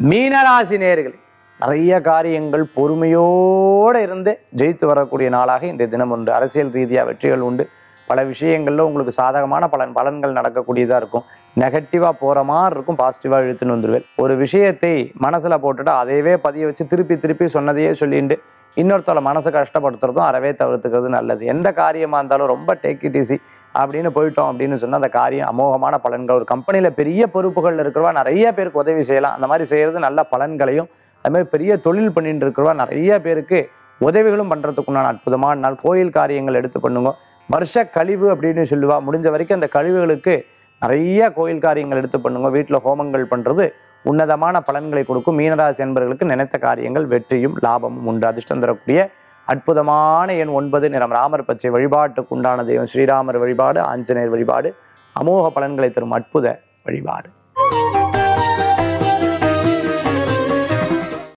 மீனராசி நேர்கள் நிறைய காரியங்கள் பொறுமையோடு இருந்து ஜெயித்து வரக்கூடிய நாளாக இன்றைய தினம் உண்டு அரசியல் ரீதியாக வெற்றிகள் உண்டு பல விஷயங்களில் உங்களுக்கு சாதகமான பலன் பலன்கள் நடக்கக்கூடியதாக இருக்கும் நெகட்டிவாக போகிற மாதிரி இருக்கும் பாசிட்டிவாக இழுத்துன்னு வந்துடுவேன் ஒரு விஷயத்தை மனசில் போட்டுட்டு அதையவே பதிய வச்சு திருப்பி திருப்பி சொன்னதையே சொல்லிட்டு இன்னொருத்தவளை மனசை கஷ்டப்படுத்துறதும் அறவே தவிர்த்துக்கிறது நல்லது எந்த காரியமாக இருந்தாலும் ரொம்ப டேக் இட் ஈஸி அப்படின்னு போயிட்டோம் அப்படின்னு சொன்னால் அந்த காரியம் அமோகமான பலன்கள் ஒரு கம்பெனியில் பெரிய பொறுப்புகள் இருக்கிறவா நிறைய பேருக்கு உதவி செய்யலாம் அந்த மாதிரி செய்கிறது நல்ல பலன்களையும் அது மாதிரி பெரிய தொழில் பண்ணிட்டு இருக்கிறவா நிறைய பேருக்கு உதவிகளும் பண்ணுறதுக்குண்டான அற்புதமான நாள் கோயில் காரியங்கள் எடுத்து பண்ணுங்க வருஷ கழிவு அப்படின்னு சொல்லுவா முடிஞ்ச வரைக்கும் அந்த கழிவுகளுக்கு நிறைய கோயில் காரியங்கள் எடுத்து பண்ணுங்க வீட்டில் ஹோமங்கள் பண்ணுறது உன்னதமான பலன்களை கொடுக்கும் மீனராசி என்பவர்களுக்கு நினைத்த காரியங்கள் வெற்றியும் லாபமும் உண்டு அதிர்ஷ்டம் தரக்கூடிய அற்புதமான எண் ஒன்பது நிறம் ராமர் பச்சை வழிபாட்டுக்கு உண்டான தெய்வம் ஸ்ரீராமர் வழிபாடு ஆஞ்சநேயர் வழிபாடு அமோக பலன்களை தரும் அற்புத வழிபாடு